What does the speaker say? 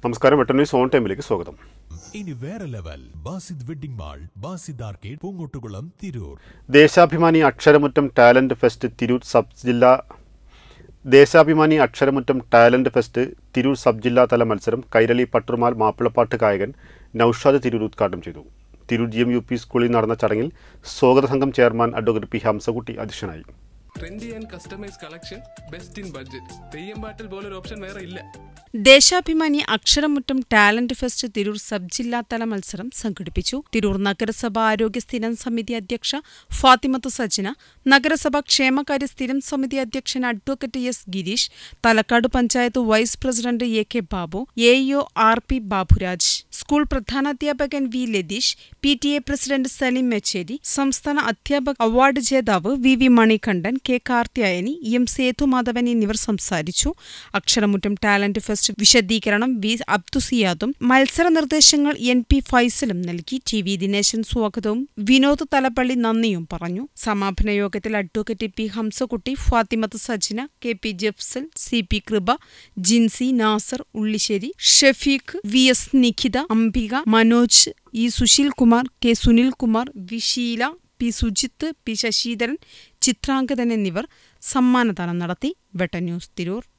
നമസ്കാരം വെട്ടൻ news on ടൈമിലേക്ക് സ്വാഗതം ഇനി വേറെ level Basid wedding mall Basid arcade Poongottukulam Tirur Deshabhimani Aksharamuttam talent fest Tirur sub ജില്ലാ Deshabhimani Aksharamuttam talent fest Tirur sub ജില്ലാതല മത്സരം കൈരളി പട്ടുമാൽ മാപ്പിളപ്പാട്ട് ഗായകൻ നൌഷാദ് തിരൂർ ഉദ്ഘാടനം ചെയ്തു Tirur G M U P സ്കൂളിൽ നടന്ന ചടങ്ങിൽ സ്വാഗത സംഘം ചെയർമാൻ അഡ്വക്കേറ്റ് പി ഹംസകുട്ടി അധ്യക്ഷനായി trendy and customise collection best in budget Theyyampattil പോലൊരു ഓപ്ഷൻ വേറെ ഇല്ല Deshabhimani Aksharamuttam talent fest Tirur sub ജില്ലാതല മത്സരം സംഘടിപ്പിച്ചു തിരൂർ നഗരസഭ ആരോഗ്യ സ്ഥിരം സമിതി അധ്യക്ഷ ഫാത്തിമത്ത് സജ്ന നഗരസഭ ക്ഷേമകാര്യ സ്ഥിരം സമിതി അധ്യക്ഷൻ advocate S Girish Thalakkad panchayat vice president A K Babu A EO R P Baburaj school പ്രധാനാധ്യാപകൻ V Latheesh P T A president Saleem Mecheri സംസ്ഥാന അധ്യാപക അവാർഡ് ജേതാവ് V V Manikandan K Karthyayani M Sethumadhavan എന്നിവർ സംസാരിച്ചു അക്ഷരമുറ്റം ടാലന്റ് ഫെസ്റ്റ് വിശദീകരണം വി അബ്ദുസിയാദും മത്സര നിർദ്ദേശങ്ങൾ എൻ പി ഫൈസലും നൽകി ടി വി ദിനേശൻ സ്വാഗതവും വിനോദ് തലപ്പള്ളി നന്ദിയും പറഞ്ഞു സമാപന യോഗത്തിൽ advocate P Hamsakutty Fathimath Sajna K P Jafsal C P Kripa Jincy Nasar Ullisseri Shafeeq V S Nikhitha Ambika Manoj E Susheel Kumar K Sunilkumar Visheela P Sujith P Sasidharan Chithrangathan എന്നിവർ സമ്മാനദാനം നടത്തി വെട്ട ന്യൂസ് തിരൂർ